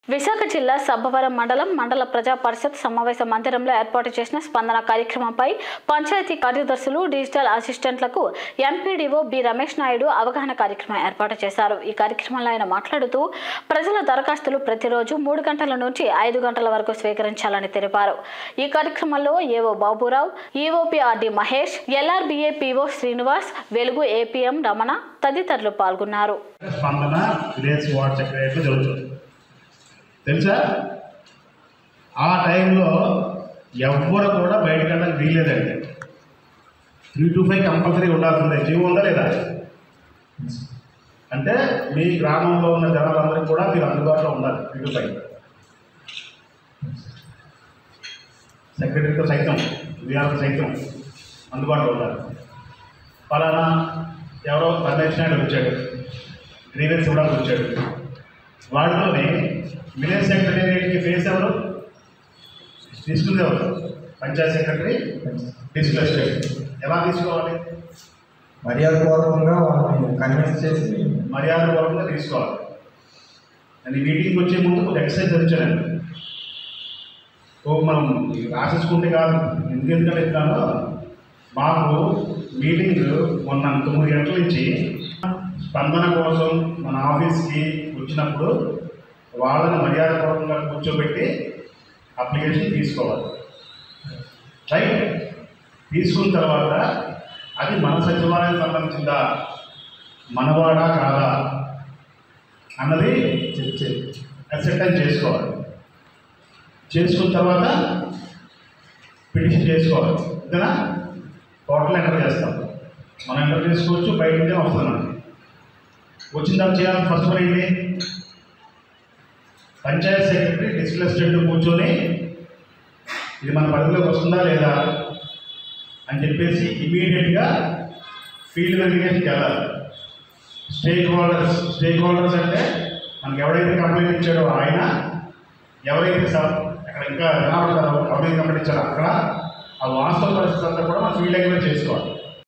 విశాఖ జిల్లా సబ్బవరం మండలం మండల ప్రజా పరిషత్ సమావేశ మందిరంలో ఏర్పాటు చేసిన స్పందన కార్యక్రమంపై పంచాయతీ కార్యదర్శులు డిజిటల్ అసిస్టెంట్లకు ఎంపీడీఓ బి రమేష్ నాయుడు అవగాహన కార్యక్రమం ఏర్పాటు చేశారు ఈ కార్యక్రమంలో ఆయన మాట్లాడుతూ ప్రజల దరఖాస్తులు ప్రతిరోజు మూడు గంటల నుంచి ఐదు గంటల వరకు స్వీకరించాలని తెలిపారు ఈ కార్యక్రమంలో AO Baburao EOPRD Mahesh LRBA PO Srinivas Velugu APM Ramana తదితరులు పాల్గొన్నారు స్పందన విలేజ్ వార్డ్ సెక్రటరీ జరుగుతుంది తెలుసా ఆ టైంలో ఎవ్వరు కూడా బయటకు వెళ్ళడానికి వీల్లేదండి త్రీ టు ఫైవ్ కంపల్సరీ ఉండాల్సిందే జీవో ఉందా లేదా అంటే మీ గ్రామంలో ఉన్న జనాలందరికీ కూడా మీరు అందుబాటులో ఉండాలి త్రీ టు ఫైవ్ సెక్రటరీతో సైతం వీఆర్తో సైతం అందుబాటులో ఉండాలి ఫలానా ఎవరో రమేష్ నాయుడు వచ్చాడు గ్రీవెన్స్ ఇవ్వడానికి వచ్చాడు వాటిలోనే విలేజ్ సెక్రటేరియట్కి ఫేస్ ఎవరు తీసుకుంది ఎవరు పంచాయత్ సెక్రటరీ డిస్కస్ ఎలా తీసుకోవాలి మర్యాదపూర్వకంగా వాళ్ళని కన్విన్స్ చేసి మర్యాదపూర్వకంగా తీసుకోవాలి నేను ఈ మీటింగ్కి వచ్చే ముందు కొంచెం ఎక్సర్సైజ్ వచ్చాను ఓ మనం రాసేసుకుంటే కాదు ఎందుకు ఎందుకంటే చెప్తాను మాకు మీటింగ్ మొన్న తొమ్మిది గంటల నుంచి స్పందన కోసం మన ఆఫీస్కి వచ్చినప్పుడు వాళ్ళని మర్యాదపూర్వకంగా కూర్చోబెట్టి అప్లికేషన్ తీసుకోవాలి రైట్ తీసుకున్న తర్వాత అది మన సచివాలయం సంబంధించిందా మనవాడా కాదా అన్నది చెక్ చేసి అసెప్టెన్స్ చేసుకోవాలి చేసుకున్న తర్వాత పిటిషన్ చేసుకోవాలి ఓకేనా టోటల్ ఎంటర్ చేస్తాం మనం ఎంటర్ చేసుకోవచ్చు బయట నుంచే వస్తుంది మనకి వచ్చిన తర్వాత చేయాల్సిన ఫస్ట్ పని ఏంటి పంచాయత్ సెక్రటరీ డిస్ప్లే స్టేట్ కూర్చొని ఇది మన పరిధిలోకి వస్తుందా లేదా అని చెప్పేసి ఇమీడియట్గా ఫీల్డ్ వెరిఫికేషన్కి వెళ్ళాలి స్టేక్ హోల్డర్స్ స్టేక్ హోల్డర్స్ అంటే మనకి ఎవరైతే కంప్లైంట్ ఇచ్చాడో ఆయన ఎవరైతే సార్ అక్కడ ఇంకా ఎలా ఉంటారో ఎవరైతే కంప్లైంట్ ఇచ్చారో అక్కడ ఆ వాస్తవ పరిస్థితి అంతా కూడా మనం ఫీల్డ్ ఎంక్వైరీ చేసుకోవాలి